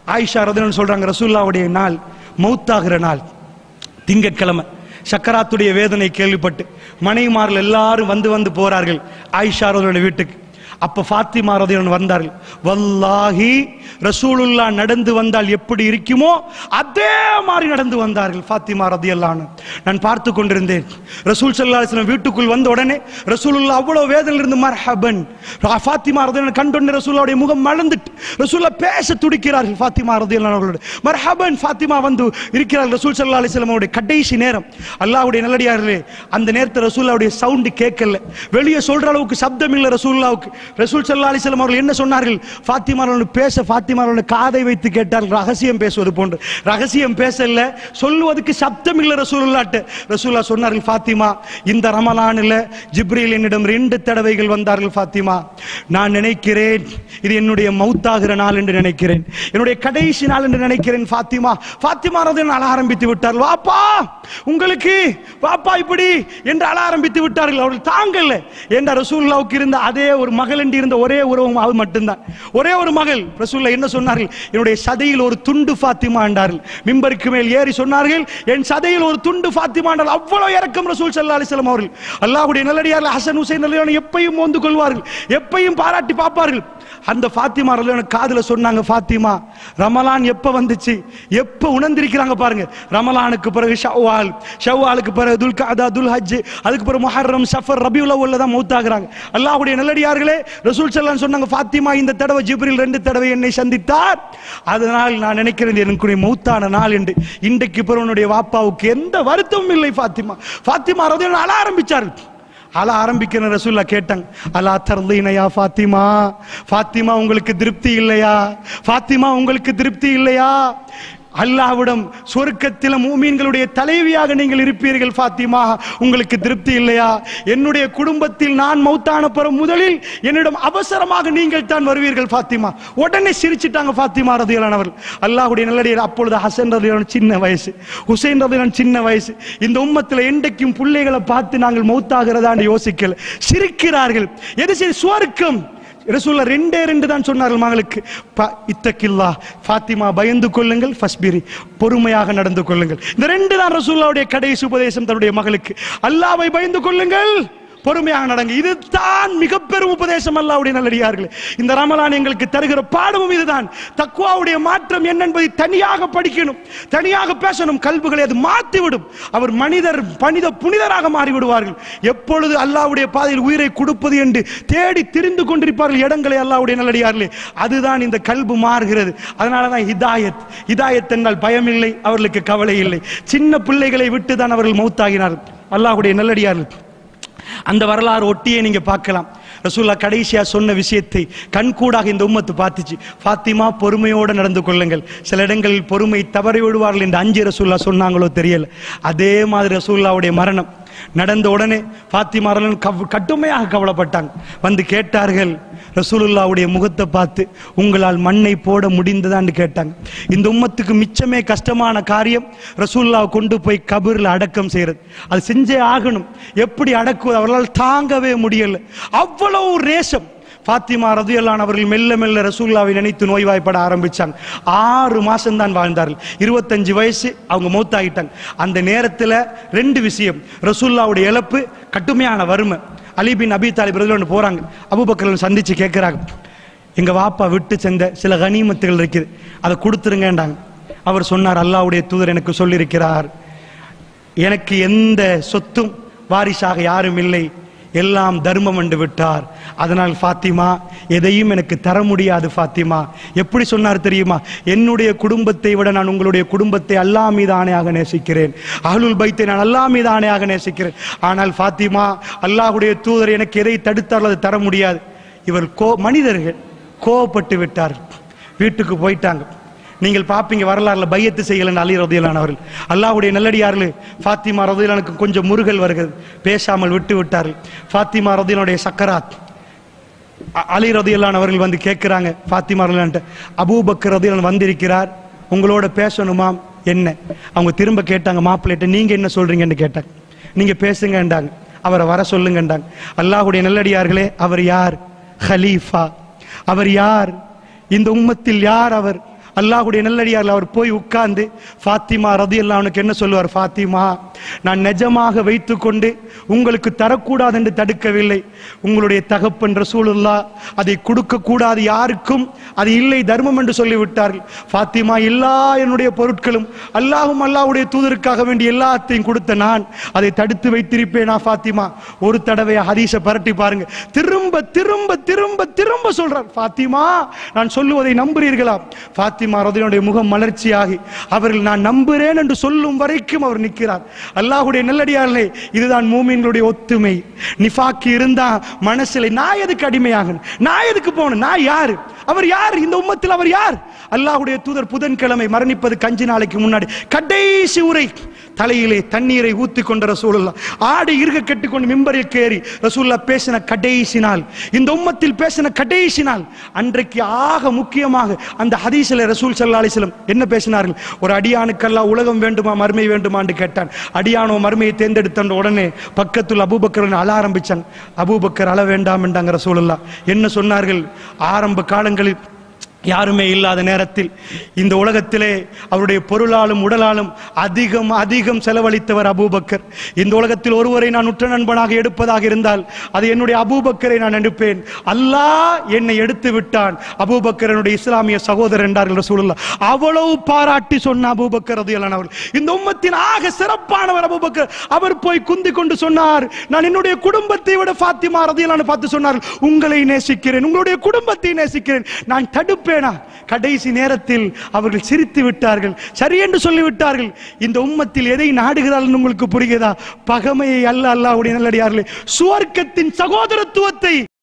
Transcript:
ஆயிஷா ரதன் சொல்றாங்க ரசூல்லாவுடைய நாள் மௌத்தாகிற நாள் திங்கட்கிழமை சக்கராத்துடைய வேதனை கேள்விப்பட்டு மனைவிமார்கள் எல்லாரும் வந்து வந்து போறார்கள் ஆயிஷா ரதியல்லாஹு வீட்டுக்கு அப்ப ஃபாத்திமா ரதியல்லாஹு வந்தார்கள் வல்லாஹி ரசூலுல்லா நடந்து வந்தால் எப்படி இருக்குமோ அதே மாதிரி நடந்து வந்தார்கள் ஃபாத்திமா ரதியல்லாஹு நான் பார்த்து கொண்டிருந்தேன் ரசூல் ஸல்லல்லாஹு அலைஹி வஸல்லம் வீட்டுக்குள் வந்த உடனே ரசூலுல்லா அவ்வளவு வேதனையில் இருந்து மர்ஹபன் ஃபாத்திமா ரதியல்லாஹு கண்டொன்னே ரசூலுடைய முகம் மலர்ந்துட்டு ரசூலுல்லா பேச துடிக்கிறார்கள் ஃபாத்திமா ரதியல்லாஹு அவர்களோட மர்ஹபன் ஃபாத்திமா வந்து இருக்கிறார்கள் ரசூல் ஸல்லல்லாஹு அலைஹி வஸல்லம் அவருடைய கடைசி நேரம் அல்லாஹ்வுடைய நல்லடியார்களே அந்த நேரத்தில் ரசூலுல்லாவுடைய சவுண்ட் கேட்கல வெளியே சொல்ற அளவுக்கு சப்தம் இல்லை ரசூலுல்லாவுக்கு ரசூல் ஸல்லல்லாஹு அலைஹி வஸல்லம் அவர்கள் என்ன சொன்னார்கள் ஃபாத்திமா அவர்கள் பேச ஃபாத்திமா அவர்கள் காதை வைத்து கேட்டார்கள் ரகசியம் பேசுவது போன்று ரகசியம் பேசல சொல்லுவதற்கு சப்தம் இல்லை ரசூலுல்லாட்ட ரசூலுல்லாஹ் சொன்னார்கள் ஃபாத்திமா இந்த ரமலானில் ஜிப்ரீல் என்னிடம் ரெண்டு தடவைகள் வந்தார்கள் ஃபாத்திமா நான் நினைக்கிறேன் இது என்னுடைய மௌத்தாகிற நாள் என்று நினைக்கிறேன் என்னுடைய கடைசி நாள் என்று நினைக்கிறேன் ஃபாத்திமா ஃபாத்திமா ரதியல்லாஹு அழ ஆரம்பித்து விட்டார்கள் வாப்பா உங்களுக்கு வாப்பா இப்படி என்று அழ ஆரம்பித்து விட்டார்கள் அவர்கள் தாங்கல்ல என்ற ரசூலுல்லாவுக்கு இருந்த அதே ஒரு மகள் என்று இருந்த ஒரே உறவும் அது மட்டும்தான் ஒரே ஒரு மகள் ரசூல்லா என்ன சொன்னார்கள் என்னுடைய சதையில் ஒரு துண்டு ஃபாத்திமா என்றார்கள் மிம்பருக்கு மேல் ஏறி சொன்னார்கள் என் சதையில் ஒரு துண்டு ஃபாத்திமா என்றால் அவ்வளவு இறக்கம் ரசூல் ஸல்லல்லாஹு அலைஹி வஸல்லம் அவர்கள் அல்லாஹ்வுடைய நல்லடியார்கள் ஹசன் ஹுசைன் ரலியல்லாஹு எப்பையும் மோந்து கொள்வார்கள் எப்பையும் பாராட்டி பார்ப்பார்கள் அந்த ஃபாத்திமா ரலியல்லாஹு காதுல சொன்னாங்க ஃபாத்திமா ரமலான் எப்ப வந்துச்சு எப்ப உணர்ந்திருக்கிறாங்க பாருங்க ரமலானுக்கு பிறகு ஷவ்வால் ஷவ்வாலுக்கு பிறகு துல்காதா துல்ஹஜ் அதுக்கு பிறகு முஹர்ரம் சஃபர் ரபியுல் அவ்வல்ல தான் மௌத்தாகிறாங்க அல்லாஹ்வுடைய நல்லடியார்களே ரசூல் ஸல்லல்லாஹு சொன்னாங்க ஃபாத்திமா இந்த தடவை ஜிப்ரில் ரெண்டு தடவை என்னை சந்தித்தார் அதனால் நான் நினைக்கிறேன் இது எனக்கு மௌத்தான நாள் என்று இன்றைக்கு பிறவனுடைய வாப்பாவுக்கு எந்த வருத்தமும் இல்லை ஃபாத்திமா ஃபாத்திமா ரலியல்லாஹு அழ ஆரம்பிச்சார்கள் அழ ஆரம்பிக்கிற ரசூல்லா கேட்டாங்க அலா தர்லீனையா ஃபாத்திமா ஃபாத்திமா உங்களுக்கு திருப்தி இல்லையா ஃபாத்திமா உங்களுக்கு திருப்தி இல்லையா அல்லாஹ்விடம் சொர்க்கத்தில் மூமீன்களுடைய தலைவியாக நீங்கள் இருப்பீர்கள் ஃபாத்திமா உங்களுக்கு திருப்தி இல்லையா என்னுடைய குடும்பத்தில் நான் மௌத்தான பிற முதலில் என்னிடம் அவசரமாக நீங்கள் தான் வருவீர்கள் ஃபாத்திமா உடனே சிரிச்சிட்டாங்க ஃபாத்திமா ரதியலானவர்கள் அல்லாஹ்வுடைய நல்லடியார் அப்பொழுது ஹசன் ரதியலான சின்ன வயசு ஹுசைன் ரதியலான் சின்ன வயசு இந்த உம்மத்தில் என்றைக்கும் பிள்ளைகளை பார்த்து நாங்கள் மௌத்தாகிறதான்னு யோசிக்கல சிரிக்கிறார்கள் எது சரி சுவர்க்கம் ரசூல்லா ரெண்டே ரெண்டு தான் சொன்னார்கள் மகளுக்கு ப- இத்தக்கில்லா ஃபாத்திமா பயந்து கொள்ளுங்கள் ஃபஸ்பிரி பொறுமையாக நடந்து கொள்ளுங்கள் இந்த ரெண்டு தான் ரசூல்லாவுடைய கடைசி உபதேசம் தன்னுடைய மகளுக்கு அல்லாவை பயந்து கொள்ளுங்கள் பொறுமையாக நடங்க இதுதான் மிக பெரும் உபதேசம் அல்லாவுடைய நல்லடியார்களே இந்த ரமலான் எங்களுக்கு தருகிற பாடமும் இதுதான் தக்குவாவுடைய மாற்றம் என்ன என்பதை தனியாக படிக்கணும் தனியாக பேசணும் கல்புகளை அது மாற்றிவிடும் அவர் மனிதர் மனித புனிதராக மாறி விடுவார்கள் எப்பொழுது அல்லாவுடைய பாதையில் உயிரை கொடுப்பது என்று தேடி திரிந்து கொண்டிருப்பார்கள் இடங்களை அல்லாவுடைய நல்லடியார்களே அதுதான் இந்த கல்பு மாறுகிறது அதனால தான் ஹிதாயத் ஹிதாயத் என்றால் பயமில்லை அவர்களுக்கு கவலை இல்லை சின்ன பிள்ளைகளை விட்டு தான் அவர்கள் மௌத்தாகினார்கள் அல்லாஹ்வுடைய நல்லடியார்கள் அந்த வரலாறு ஒட்டியே நீங்க பார்க்கலாம் ரசூல்லா கடைசியா சொன்ன விஷயத்தை கண்கூடாக இந்த உம்மத்து பார்த்துச்சு ஃபாத்திமா பொறுமையோடு நடந்து கொள்ளுங்கள் சில இடங்களில் பொறுமை தவறி விடுவார்கள் என்று அஞ்சு ரசூல்லா சொன்னாங்களோ தெரியல அதே மாதிரி ரசூல்லாவுடைய மரணம் நடந்த உடனே ஃபாத்திமா ரலியல்லாஹு கவ் கட்டுமையாக கவலைப்பட்டாங்க வந்து கேட்டார்கள் ரசூலுல்லாவுடைய முகத்தை பார்த்து உங்களால் மண்ணை போட முடிந்ததான்னு கேட்டாங்க இந்த உம்மத்துக்கு மிச்சமே கஷ்டமான காரியம் ரசூலுல்லாவை கொண்டு போய் கபூர்ல அடக்கம் செய்யறது அது செஞ்சே ஆகணும் எப்படி அடக்குவது அவர்களால் தாங்கவே முடியல அவ்வளவு நேசம் ஃபாத்திமா ரதியல்லான் அவர்கள் மெல்ல மெல்ல ரசூல்லாவை நினைத்து நோய்வாய்ப்பட ஆரம்பிச்சாங்க ஆறு மாசம் தான் வாழ்ந்தார்கள் இருபத்தஞ்சு வயசு அவங்க மௌத்தாகிட்டாங்க அந்த நேரத்தில் ரெண்டு விஷயம் ரசூல்லாவுடைய இழப்பு கட்டுமையான வறுமை அலி பின் அபி தாலிப் ரதியல்லான் போறாங்க அபூபக்கர் சந்திச்சு கேட்குறாங்க எங்க வாப்பா விட்டு சென்ற சில கனிமத்துகள் இருக்குது அதை கொடுத்துருங்கன்றாங்க அவர் சொன்னார் அல்லாஹ்வுடைய தூதர் எனக்கு சொல்லியிருக்கிறார் எனக்கு எந்த சொத்தும் வாரிசாக யாரும் இல்லை எல்லாம் தர்மம் என்று விட்டார் அதனால் ஃபாத்திமா எதையும் எனக்கு தர முடியாது ஃபாத்திமா எப்படி சொன்னார் தெரியுமா என்னுடைய குடும்பத்தை விட நான் உங்களுடைய குடும்பத்தை அல்லா மீது ஆணையாக நேசிக்கிறேன் அஹ்லுல் பைத்தை நான் அல்லா மீது ஆணையாக நேசிக்கிறேன் ஆனால் ஃபாத்திமா அல்லாஹ்வுடைய தூதர் எனக்கு எதை தடுத்தாலும் அது தர முடியாது இவர் கோ மனிதர்கள் கோவப்பட்டு விட்டார் வீட்டுக்கு போயிட்டாங்க நீங்கள் பார்ப்பீங்க வரலாறுல பையத்து செய்யலன்னு அலி ரதியலானவர்கள் அல்லாஹ்வுடைய நல்லடியார்கள் ஃபாத்திமா ரதியலானுக்கு கொஞ்சம் முருகல் வருகிறது பேசாமல் விட்டு விட்டார்கள் ஃபாத்திமா ரதியனுடைய சக்கராத் அ- அலி ரதியல்லான் அவர்கள் வந்து கேட்கிறாங்க ஃபாத்திமா ரதியலான்ட்ட அபூபக்கர் ரதியலான் வந்திருக்கிறார் உங்களோட பேசணுமாம் என்ன அவங்க திரும்ப கேட்டாங்க மாப்பிள்ளைட்ட நீங்க என்ன சொல்றீங்கன்னு கேட்டாங்க நீங்க பேசுங்கன்றாங்க அவரை வர சொல்லுங்கன்றாங்க அல்லாஹ்வுடைய நல்லடியார்களே அவர் யார் ஹலீஃபா அவர் யார் இந்த உம்மத்தில் யார் அவர் அல்லாஹ்வுடைய நல்லடியார்ல அவர் போய் உட்கார்ந்து ஃபாத்திமா ரதி அவனுக்கு என்ன சொல்லுவார் ஃபாத்திமா நான் நிஜமாக வைத்துக்கொண்டு உங்களுக்கு தரக்கூடாது என்று தடுக்கவில்லை உங்களுடைய தகப்பன் ரசூலுல்லா அதை கொடுக்க கூடாது யாருக்கும் அது இல்லை தர்மம் என்று சொல்லிவிட்டார்கள் ஃபாத்திமா எல்லா என்னுடைய பொருட்களும் அல்லாஹும் அல்லாஹ்வுடைய தூதருக்காக வேண்டி எல்லாத்தையும் கொடுத்த நான் அதை தடுத்து வைத்திருப்பேனா ஃபாத்திமா ஒரு தடவை ஹதீஸை பரட்டி பாருங்க திரும்ப திரும்ப திரும்ப திரும்ப சொல்றார் ஃபாத்திமா நான் சொல்லுவதை நம்புறீர்களா ஃபாத்திமா ரதினுடைய முகம் மலர்ச்சியாகி அவர்கள் நான் நம்புறேன் என்று சொல்லும் வரைக்கும் அவர் நிற்கிறார் அல்லாஹ்வுடைய நல்லடியார்களே இதுதான் மூமின்களுடைய ஒத்துமை நிஃபாக்கி இருந்தா மனசுல நான் எதுக்கு அடிமையாகணும் நான் எதுக்கு போகணும் நான் யாரு அவர் யார் இந்த உம்மத்தில் அவர் யார் அல்லாஹ்வுடைய தூதர் புதன்கிழமை மரணிப்பது கஞ்சி நாளைக்கு முன்னாடி கடைசி உரை தலையிலே தண்ணீரை ஊத்தி கொண்ட ரசூலுல்லா ஆடு இருக கட்டிக்கொண்டு மிம்பரில் கேறி ரசூலுல்லா பேசின கடைசி நாள் இந்த உம்மத்தில் பேசின கடைசி நாள் அன்றைக்கு ஆக முக்கியமாக அந்த ஹதீஸில் ரசூல் ஸல்லல்லாஹு அலைஹி வஸல்லம் என்ன பேசினார்கள் ஒரு அடியானுக்கெல்லாம் உலகம் வேண்டுமா மறுமை வேண்டுமான்னு கேட்டான் அடியானோ மறுமையை தேர்ந்தெடுத்த உடனே பக்கத்தில் அபூபக்கர் அழ ஆரம்பிச்சான் அபூபக்கர் அழ வேண்டாம் என்றாங்க ரசூலுல்லா என்ன சொன்னார்கள் ஆரம்ப காலங்களில் யாருமே இல்லாத நேரத்தில் இந்த உலகத்திலே அவருடைய பொருளாலும் உடலாலும் அதிகம் அதிகம் செலவழித்தவர் அபூபக்கர் இந்த உலகத்தில் ஒருவரை நான் உற்ற நண்பனாக எடுப்பதாக இருந்தால் அது என்னுடைய அபூபக்கரை நான் எடுப்பேன் அல்லாஹ் என்னை எடுத்து விட்டான் அபூபக்கர் என்னுடைய இஸ்லாமிய சகோதரர் என்றார்கள் ரசூலுல்லாஹ் அவ்வளவு பாராட்டி சொன்ன அபூபக்கர் ரதியல்லான் அவர் இந்த உம்மத்தின் ஆக சிறப்பானவர் அபூபக்கர் அவர் போய் குந்தி கொண்டு சொன்னார் நான் என்னுடைய குடும்பத்தை விட ஃபாத்திமா ரதியல்லான்னு பார்த்து சொன்னார் உங்களை நேசிக்கிறேன் உங்களுடைய குடும்பத்தை நேசிக்கிறேன் நான் தடுப்பேனா கடைசி நேரத்தில் அவர்கள் சிரித்து விட்டார்கள் சரி என்று சொல்லிவிட்டார்கள் இந்த உம்மத்தில் எதை நாடுகிறார்கள் உங்களுக்கு புரிகிறதா பகமையை அல்ல அல்லாஹ்வுடைய நல்லடியார்களே சுவர்க்கத்தின் சகோதரத்துவத்தை